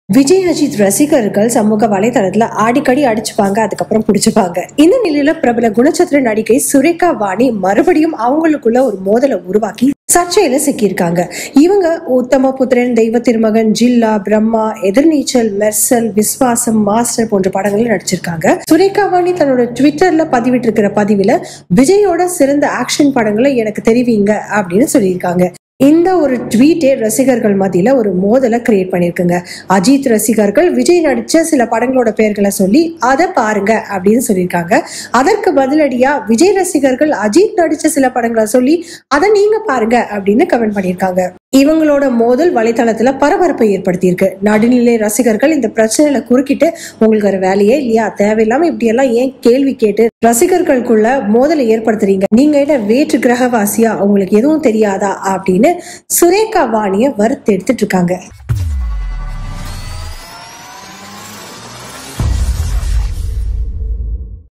விஜய் அஜித் ரசிகர்கள் சமூக வலைதளத்துல அடிக்கடி அடிச்சுப்பாங்க அதுக்கப்புறம் பிடிச்சுப்பாங்க இந்த நிலையில பிரபல குணச்சித்திர நடிகை சுரேகா வாணி மறுபடியும் அவங்களுக்குள்ள ஒரு மோதலை உருவாக்கி சர்ச்சையில சிக்கியிருக்காங்க இவங்க உத்தம புத்திரன் தெய்வ திருமகன் ஜில்லா பிரம்மா எதிர்நீச்சல் மெர்சல் விஸ்வாசம் மாஸ்டர் போன்ற படங்கள்ல நடிச்சிருக்காங்க சுரேகா வாணி தன்னோட ட்விட்டர்ல பதிவிட்டு இருக்கிற பதிவுல விஜயோட சிறந்த ஆக்ஷன் படங்களை எனக்கு தெரிவிங்க அப்படின்னு சொல்லியிருக்காங்க இந்த ஒரு ட்வீட்டே ரசிகர்கள் மத்தியில ஒரு மோதலை கிரியேட் பண்ணிருக்குங்க அஜித் ரசிகர்கள் விஜய் நடிச்ச சில படங்களோட பெயர்களை சொல்லி அதை பாருங்க அப்படின்னு சொல்லியிருக்காங்க அதற்கு பதிலடியா விஜய் ரசிகர்கள் அஜித் நடிச்ச சில படங்களை சொல்லி அதை நீங்க பாருங்க அப்படின்னு கமெண்ட் பண்ணியிருக்காங்க இவங்களோட மோதல் வலைத்தளத்துல பரபரப்பை ஏற்படுத்தியிருக்கு நடுநிலை ரசிகர்கள் இந்த பிரச்சனையில குறுக்கிட்டு உங்களுக்கு ஒரு வேலையே இல்லையா தேவையில்லாம இப்படி எல்லாம் ஏன் கேள்வி கேட்டு ரசிகர்களுக்குள்ள மோதலை ஏற்படுத்துறீங்க நீங்க என்ன வேற்று கிரகவாசியா உங்களுக்கு எதுவும் தெரியாதா அப்படின்னு சுரேகா வாணிய வறுத்து எடுத்துட்டு இருக்காங்க